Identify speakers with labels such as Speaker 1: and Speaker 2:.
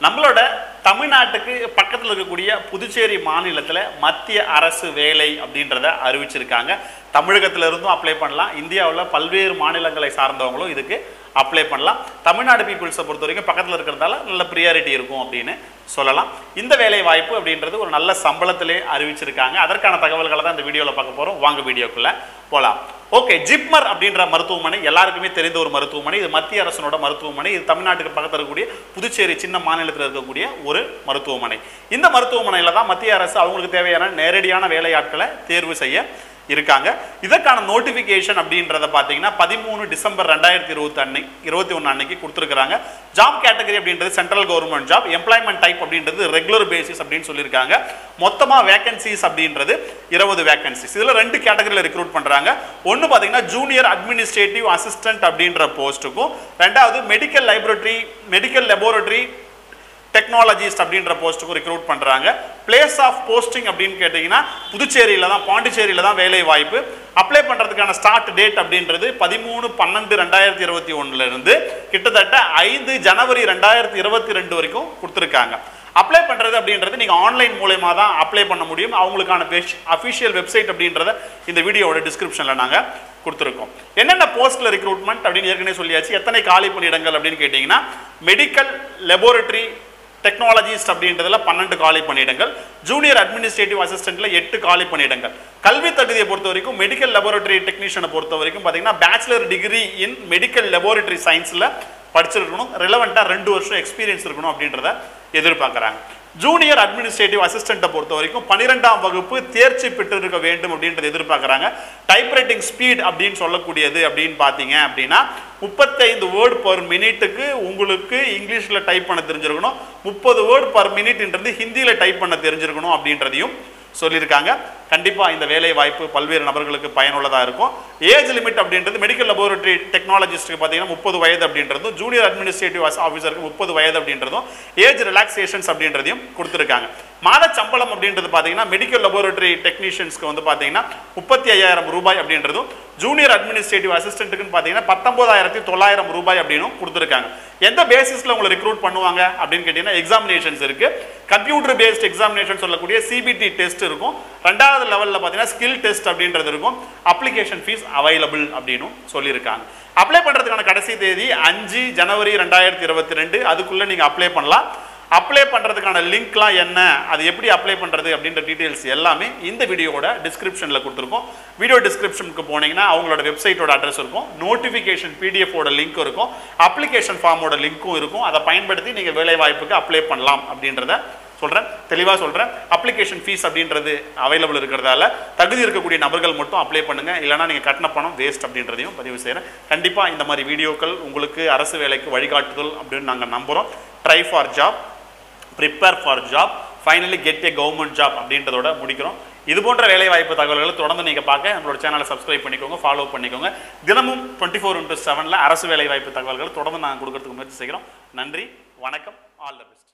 Speaker 1: நம்மளோட தமிழ்நாட்டுக்கு பக்கத்தில் இருக்கக்கூடிய புதுச்சேரி மாநிலத்தில் மத்திய அரசு வேலை அப்படின்றத அறிவிச்சிருக்காங்க தமிழகத்துல இருந்தும் அப்ளை பண்ணலாம் இந்தியாவில் பல்வேறு மாநிலங்களை சார்ந்தவங்களும் இதுக்கு அப்ளை பண்ணலாம் தமிழ்நாடு பீப்புள்ஸை பொறுத்த வரைக்கும் பக்கத்தில் இருக்கிறதால நல்ல ப்ரியாரிட்டி இருக்கும் அப்படின்னு சொல்லலாம் இந்த வேலை வாய்ப்பு அப்படின்றது ஒரு நல்ல சம்பளத்திலே அறிவிச்சிருக்காங்க அதற்கான தகவல்களை தான் இந்த வீடியோவில் பார்க்க போகிறோம் வாங்க வீடியோக்குள்ள போகலாம் ஓகே ஜிப்மர் அப்படின்ற மருத்துவமனை எல்லாருக்குமே தெரிந்த ஒரு மருத்துவமனை இது மத்திய அரசனோட மருத்துவமனை இது தமிழ்நாட்டுக்கு பக்கத்தில் இருக்கக்கூடிய புதுச்சேரி சின்ன மாநிலத்தில் இருக்கக்கூடிய ஒரு மருத்துவமனை இந்த மருத்துவமனையில் தான் மத்திய அரசு அவங்களுக்கு தேவையான நேரடியான வேலையாட்களை தேர்வு செய்ய இருக்காங்க இதற்கான நோட்டிஃபிகேஷன் அப்படின்றத பார்த்தீங்கன்னா பதிமூணு டிசம்பர் ரெண்டாயிரத்தி இருபத்தி அன்னை இருபத்தி ஒன்று அன்னைக்கு கொடுத்துருக்காங்க ஜாப் கேட்டகரி அப்படின்றது central government job employment type அப்படின்றது ரெகுலர் பேசிஸ் அப்படின்னு சொல்லியிருக்காங்க மொத்தமாக வேகன்சிஸ் அப்படின்றது இருபது வேகன்சிஸ் இதில் ரெண்டு கேட்டகரியில் ரெக்ரூட் பண்ணுறாங்க ஒன்று பார்த்தீங்கன்னா ஜூனியர் அட்மினிஸ்ட்ரேட்டிவ் அசிஸ்டன்ட் அப்படின்ற போஸ்ட்டுக்கும் ரெண்டாவது medical library medical laboratory technologist அப்படின்ற போஸ்ட்டுக்கு ரெக்ரூட் பண்ணுறாங்க பிளேஸ் ஆஃப் போஸ்டிங் அப்படின்னு கேட்டிங்கன்னா புதுச்சேரியில் தான் பாண்டிச்சேரியில் தான் வேலை வாய்ப்பு அப்ளை பண்ணுறதுக்கான ஸ்டார்ட் டேட் அப்படின்றது பதிமூணு பன்னெண்டு ரெண்டாயிரத்தி இருபத்தி ஒன்றுலேருந்து கிட்டத்தட்ட ஐந்து ஜனவரி ரெண்டாயிரத்தி இருபத்தி ரெண்டு வரைக்கும் கொடுத்துருக்காங்க அப்ளை பண்ணுறது அப்படின்றது நீங்கள் ஆன்லைன் மூலயமா தான் அப்ளை பண்ண முடியும் அவங்களுக்கான வெஷ் அஃபிஷியல் வெப்சைட் அப்படின்றத இந்த வீடியோவோட டிஸ்கிரிப்ஷனில் நாங்கள் கொடுத்துருக்கோம் என்னென்ன போஸ்ட்டில் ரெக்ரூட்மெண்ட் அப்படின்னு ஏற்கனவே சொல்லியாச்சு எத்தனை காலி பணியிடங்கள் அப்படின்னு கேட்டிங்கன்னா மெடிக்கல் லெபோரட்டரி டெக்னாலஜிஸ்ட் அப்படின்றதுல பன்னெண்டு காலி பணியிடங்கள் ஜூனியர் அட்மினிஸ்ட்ரேட்டிவ் அசிஸ்டன்ட்ல எட்டு காலி பணியிடங்கள் கல்வி தகுதியை பொறுத்த வரைக்கும் மெடிக்கல் லெபோரட்டரி டெக்னீஷியனை பொறுத்த வரைக்கும் பார்த்தீங்கன்னா bachelor degree in medical laboratory சயின்ஸில் படிச்சிருக்கணும் ரிலவெண்ட்டாக ரெண்டு வருஷம் எக்ஸ்பீரியன்ஸ் இருக்கணும் அப்படின்றத எதிர்பார்க்குறாங்க ஜூனியர் அட்மினிஸ்ட்ரேட்டிவ் அசிஸ்டண்ட்டை பொறுத்த வரைக்கும் பன்னிரெண்டாம் வகுப்பு தேர்ச்சி பெற்றிருக்க வேண்டும் அப்படின்றத எதிர்பார்க்குறாங்க டைப்ரைட்டிங் ஸ்பீட் அப்படின்னு சொல்லக்கூடியது அப்படின்னு பார்த்தீங்க அப்படின்னா முப்பத்தைந்து வேர்டு பர் மினிட்டுக்கு உங்களுக்கு இங்கிலீஷில் டைப் பண்ண தெரிஞ்சிருக்கணும் முப்பது வேர்டு பர் மினிட்ன்றது ஹிந்தியில் டைப் பண்ண தெரிஞ்சிருக்கணும் அப்படின்றதையும் சொல்லியிருக்காங்க கண்டிப்பாக இந்த வேலை வாய்ப்பு பல்வேறு நபர்களுக்கு பயனுள்ளதாக இருக்கும் ஏஜ் லிமிட் அப்படின்றது மெடிக்கல் லெபோரட்டரி டெக்னாலஜிஸ்ட்டுக்கு பார்த்தீங்கன்னா முப்பது வயது அப்படின்றதும் ஜூனியர் அட்மினிஸ்ட்ரேட்டிவ் ஆஃபீஸருக்கு முப்பது வயது அப்படின்றதும் ஏஜ் ரிலாக்ஸேஷன்ஸ் அப்படின்றதையும் கொடுத்துருக்காங்க மாத சம்பளம் அப்படின்றது பார்த்தீங்கன்னா மெடிக்கல் லெபோரட்டரி டெக்னீஷியன்ஸ்க்கு வந்து பார்த்தீங்கன்னா முப்பத்தி ஐயாயிரம் ரூபாய் அப்படின்றதும் ஜூனியர் அட்மினிஸ்ட்ரேட்டிவ் அசிஸ்டன்ட்டுக்குன்னு பார்த்தீங்கன்னா பத்தொன்பதாயிரத்தி தொள்ளாயிரம் ரூபாய் அப்படின்னும் கொடுத்துருக்காங்க எந்த பேசிஸில் உங்களை ரெக்ரூட் பண்ணுவாங்க அப்படின்னு கேட்டிங்கன்னா எக்ஸாமினேஷன்ஸ் இருக்கு கம்ப்யூட்டர் பேஸ்ட் எக்ஸாமினேஷன் சொல்லக்கூடிய சிபிடி டெஸ்ட் இருக்கும் ரெண்டாவது லெவலில் பார்த்தீங்கன்னா ஸ்கில் டெஸ்ட் அப்படின்றது இருக்கும் அப்ளிகேஷன் ஃபீஸ் அவைலபிள் அப்படின்னு சொல்லியிருக்காங்க அப்ளை பண்ணுறதுக்கான கடைசி தேதி அஞ்சு ஜனவரி ரெண்டாயிரத்தி இருபத்தி ரெண்டு அதுக்குள்ளே நீங்கள் அப்ளை பண்ணலாம் அப்ளை பண்ணுறதுக்கான லிங்க்லாம் என்ன அது எப்படி அப்ளை பண்ணுறது அப்படின்ற டீட்டெயில்ஸ் எல்லாமே இந்த வீடியோவோட டிஸ்கிரிப்ஷனில் கொடுத்துருக்கோம் வீடியோ டிஸ்கிரிப்ஷனுக்கு போனீங்கன்னா அவங்களோட வெப்சைட்டோட அட்ரஸ் இருக்கும் நோட்டிஃபிகேஷன் பிடிஎஃபோட லிங்க் இருக்கும் அப்ளிகேஷன் ஃபார்மோட லிங்க்கும் இருக்கும் அதை பயன்படுத்தி நீங்கள் வேலை வாய்ப்புக்கு அப்ளை பண்ணலாம் அப்படின்றத சொல்கிறேன் தெளிவாக சொல்கிறேன் அப்ளிகேஷன் ஃபீஸ் அப்படின்றது அவைலபிள் இருக்கிறதால தகுதி இருக்கக்கூடிய நபர்கள் மட்டும் அப்ளை பண்ணுங்கள் இல்லைனா நீங்கள் கட்டின பணம் வேஸ்ட் அப்படின்றதையும் பதிவு செய்கிறேன் கண்டிப்பாக இந்த மாதிரி வீடியோக்கள் உங்களுக்கு அரசு வேலைக்கு வழிகாட்டுதல் அப்படின்னு நாங்கள் நம்புகிறோம் try for job prepare for job finally get a government job அப்படின்றதோட முடிக்கிறோம் இது போன்ற வேலைவாய்ப்பு தகவல்களை தொடர்ந்து நீங்கள் பார்க்க நம்மளோட சேனலை சப்ஸ்கிரைப் பண்ணிக்கோங்க ஃபாலோ பண்ணிக்கோங்க தினமும் டுவெண்ட்டி ஃபோர் இன்ட்டு செவனில் அரசு வேலைவாய்ப்பு தகவல்களை தொடர்ந்து நாங்கள் கொடுக்கறதுக்கு முயற்சி செய்கிறோம் நன்றி வணக்கம் ஆல் த பெஸ்ட்